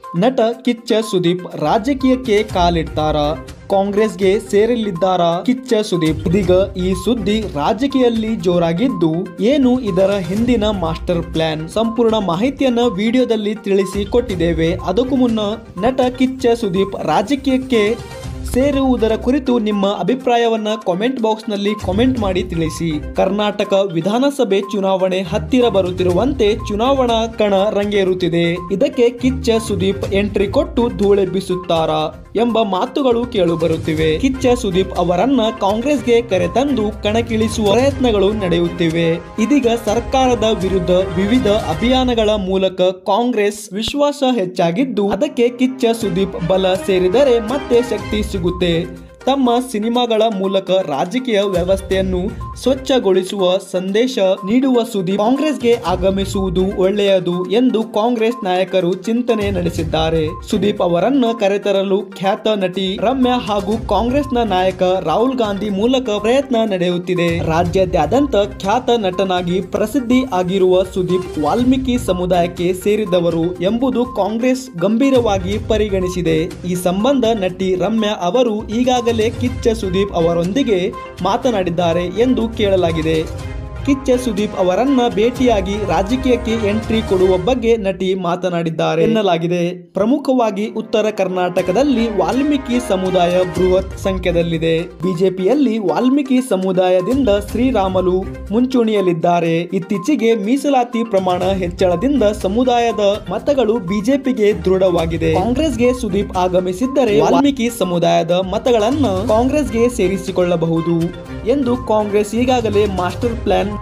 ನಟ ಕಿಚ್ಚ ಸುದೀಪ್ ರಾಜಕೀಯಕ್ಕೆ ಕಾಲಿಡ್ತಾರ ಕಾಂಗ್ರೆಸ್ಗೆ ಸೇರಲಿದ್ದಾರ ಕಿಚ್ಚ ಸುದೀಪ್ ಇದೀಗ ಈ ಸುದ್ದಿ ರಾಜಕೀಯಲ್ಲಿ ಜೋರಾಗಿದ್ದು ಏನು ಇದರ ಹಿಂದಿನ ಮಾಸ್ಟರ್ ಪ್ಲಾನ್ ಸಂಪೂರ್ಣ ಮಾಹಿತಿಯನ್ನ ವಿಡಿಯೋದಲ್ಲಿ ತಿಳಿಸಿ ಕೊಟ್ಟಿದ್ದೇವೆ ಅದಕ್ಕೂ ಮುನ್ನ ನಟ ಕಿಚ್ಚ ಸುದೀಪ್ ರಾಜಕೀಯಕ್ಕೆ ಸೇರುವುದರ ಕುರಿತು ನಿಮ್ಮ ಅಭಿಪ್ರಾಯವನ್ನ ಕಾಮೆಂಟ್ ಬಾಕ್ಸ್ ನಲ್ಲಿ ಕಾಮೆಂಟ್ ಮಾಡಿ ತಿಳಿಸಿ ಕರ್ನಾಟಕ ವಿಧಾನಸಭೆ ಚುನಾವಣೆ ಹತ್ತಿರ ಬರುತ್ತಿರುವಂತೆ ಚುನಾವಣಾ ಕಣ ರಂಗೇರುತ್ತಿದೆ ಇದಕ್ಕೆ ಕಿಚ್ಚ ಸುದೀಪ್ ಎಂಟ್ರಿ ಕೊಟ್ಟು ಧೂಳೆಬ್ಬಿಸುತ್ತಾರಾ ಎಂಬ ಮಾತುಗಳು ಕೇಳುಬರುತ್ತಿವೆ ಕಿಚ್ಚ ಸುದೀಪ್ ಅವರನ್ನ ಕಾಂಗ್ರೆಸ್ಗೆ ಕರೆತಂದು ಕಣಕ್ಕಿಳಿಸುವ ಪ್ರಯತ್ನಗಳು ನಡೆಯುತ್ತಿವೆ ಇದೀಗ ಸರ್ಕಾರದ ವಿರುದ್ಧ ವಿವಿಧ ಅಭಿಯಾನಗಳ ಮೂಲಕ ಕಾಂಗ್ರೆಸ್ ವಿಶ್ವಾಸ ಹೆಚ್ಚಾಗಿದ್ದು ಅದಕ್ಕೆ ಕಿಚ್ಚ ಸುದೀಪ್ ಬಲ ಸೇರಿದರೆ ಮತ್ತೆ ಶಕ್ತಿ ಸಿಗುತ್ತೆ ತಮ್ಮ ಸಿನಿಮಾಗಳ ಮೂಲಕ ರಾಜಕೀಯ ವ್ಯವಸ್ಥೆಯನ್ನು ಸ್ವಚ್ಛಗೊಳಿಸುವ ಸಂದೇಶ ನೀಡುವ ಸುದೀಪ್ ಕಾಂಗ್ರೆಸ್ಗೆ ಆಗಮಿಸುವುದು ಒಳ್ಳೆಯದು ಎಂದು ಕಾಂಗ್ರೆಸ್ ನಾಯಕರು ಚಿಂತನೆ ನಡೆಸಿದ್ದಾರೆ ಸುದೀಪ್ ಅವರನ್ನ ಕರೆತರಲು ಖ್ಯಾತ ನಟಿ ರಮ್ಯಾ ಹಾಗೂ ಕಾಂಗ್ರೆಸ್ನ ನಾಯಕ ರಾಹುಲ್ ಗಾಂಧಿ ಮೂಲಕ ಪ್ರಯತ್ನ ನಡೆಯುತ್ತಿದೆ ರಾಜ್ಯಾದ್ಯಂತ ಖ್ಯಾತ ನಟನಾಗಿ ಪ್ರಸಿದ್ಧಿ ಆಗಿರುವ ಸುದೀಪ್ ವಾಲ್ಮೀಕಿ ಸಮುದಾಯಕ್ಕೆ ಸೇರಿದವರು ಎಂಬುದು ಕಾಂಗ್ರೆಸ್ ಗಂಭೀರವಾಗಿ ಪರಿಗಣಿಸಿದೆ ಈ ಸಂಬಂಧ ನಟಿ ರಮ್ಯಾ ಅವರು ಈಗಾಗಲೇ ಕಿಚ್ಚ ಸುದೀಪ್ ಅವರೊಂದಿಗೆ ಮಾತನಾಡಿದ್ದಾರೆ ಎಂದು ಕೇಳಲಾಗಿದೆ ಕಿಚ್ಚ ಸುದೀಪ್ ಅವರನ್ನ ಭೇಟಿಯಾಗಿ ರಾಜಕೀಯಕ್ಕೆ ಎಂಟ್ರಿ ಕೊಡುವ ಬಗ್ಗೆ ನಟಿ ಮಾತನಾಡಿದ್ದಾರೆ ಎನ್ನಲಾಗಿದೆ ಪ್ರಮುಖವಾಗಿ ಉತ್ತರ ಕರ್ನಾಟಕದಲ್ಲಿ ವಾಲ್ಮೀಕಿ ಸಮುದಾಯ ಬೃಹತ್ ಸಂಖ್ಯೆದಲ್ಲಿದೆ ಬಿಜೆಪಿಯಲ್ಲಿ ವಾಲ್ಮೀಕಿ ಸಮುದಾಯದಿಂದ ಶ್ರೀರಾಮಲು ಮುಂಚೂಣಿಯಲ್ಲಿದ್ದಾರೆ ಇತ್ತೀಚೆಗೆ ಮೀಸಲಾತಿ ಪ್ರಮಾಣ ಹೆಚ್ಚಳದಿಂದ ಸಮುದಾಯದ ಮತಗಳು ಬಿಜೆಪಿಗೆ ದೃಢವಾಗಿದೆ ಕಾಂಗ್ರೆಸ್ಗೆ ಸುದೀಪ್ ಆಗಮಿಸಿದ್ದರೆ ವಾಲ್ಮೀಕಿ ಸಮುದಾಯದ ಮತಗಳನ್ನ ಕಾಂಗ್ರೆಸ್ಗೆ ಸೇರಿಸಿಕೊಳ್ಳಬಹುದು ಎಂದು ಕಾಂಗ್ರೆಸ್ ಈಗಾಗಲೇ ಮಾಸ್ಟರ್ ಪ್ಲಾನ್